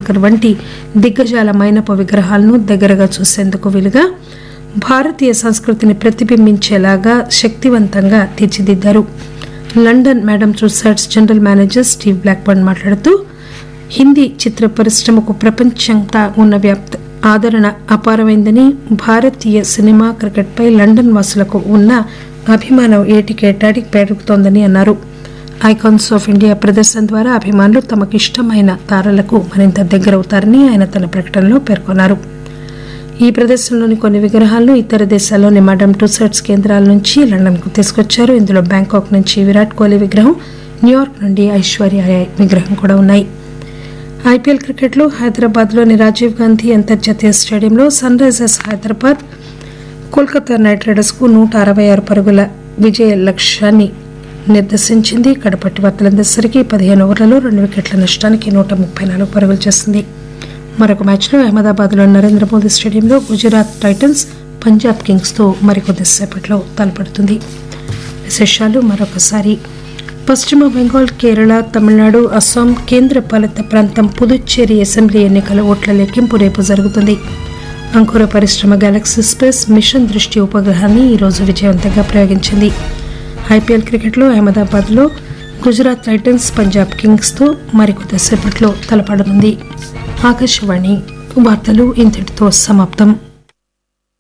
టెండూల్కర్ వంటి దిగ్గజాల మైనపు విగ్రహాలను దగ్గరగా చూసేందుకు వీలుగా భారతీయ సంస్కృతిని ప్రతిబింబించేలాగా శక్తివంతంగా తీర్చిదిద్దారు London Madame Tussauds general manager Steve Blackburn మాట్లాడుతూ హిందీ చిత్ర పరిశ్రమకు ప్రపంచంతా ఉన్న వ్యాప్త ఆదరణ అపారమైందని భారతీయ సినిమా క్రికెట్పై లండన్ వాసులకు ఉన్న అభిమానం ఏటికేటాడి పెరుగుతోందని అన్నారు ఐకాన్స్ ఆఫ్ ఇండియా ప్రదర్శన ద్వారా అభిమానులు తమకు ఇష్టమైన తారలకు మరింత దగ్గరవుతారని ఆయన తన ప్రకటనలో పేర్కొన్నారు ఈ ప్రదర్శనలోని కొన్ని విగ్రహాలను ఇతర దేశాల్లోని మడమ్ టుసైడ్స్ కేంద్రాల నుంచి లండన్కు తీసుకొచ్చారు ఇందులో బ్యాంకాక్ నుంచి విరాట్ కోహ్లీ విగ్రహం న్యూయార్క్ నుండి ఐశ్వర్య రాయ్ విగ్రహం కూడా ఉన్నాయి ఐపీఎల్ క్రికెట్లో హైదరాబాద్లోని రాజీవ్ గాంధీ అంతర్జాతీయ స్టేడియంలో Sunrisers Hyderabad Kolkata Knight రైడర్స్కు నూట అరవై ఆరు పరుగుల విజయ లక్ష్యాన్ని నిర్దేశించింది కడపట్టి వార్తలందరిసరికి పదిహేను ఓవర్లలో రెండు వికెట్ల నష్టానికి నూట ముప్పై నాలుగు పరుగులు చేసింది మరొక మ్యాచ్లో అహ్మదాబాద్లోని నరేంద్ర మోదీ స్టేడియంలో గుజరాత్ టైటన్స్ పంజాబ్ కింగ్స్తో మరికొద్దిసేపట్లో తలపడుతుంది విశేషాలు మరొకసారి పశ్చిమ బెంగాల్ కేరళ తమిళనాడు అస్సాం కేంద్ర పాలిత ప్రాంతం పుదుచ్చేరి అసెంబ్లీ ఎన్నికల ఓట్ల లెక్కింపు రేపు జరుగుతుంది అంకుర పరిశ్రమ గెలాక్సీ స్పేస్ మిషన్ దృష్టి ఉపగ్రహాన్ని ఈరోజు విజయవంతంగా ప్రయోగించింది ఐపీఎల్ క్రికెట్లో అహ్మదాబాద్లో గుజరాత్ టైటన్స్ పంజాబ్ కింగ్స్తో మరికొద్దిసేపట్లో తలపడనుంది ఆకాశవాణి వార్తలు ఇంతటితో సమాప్తం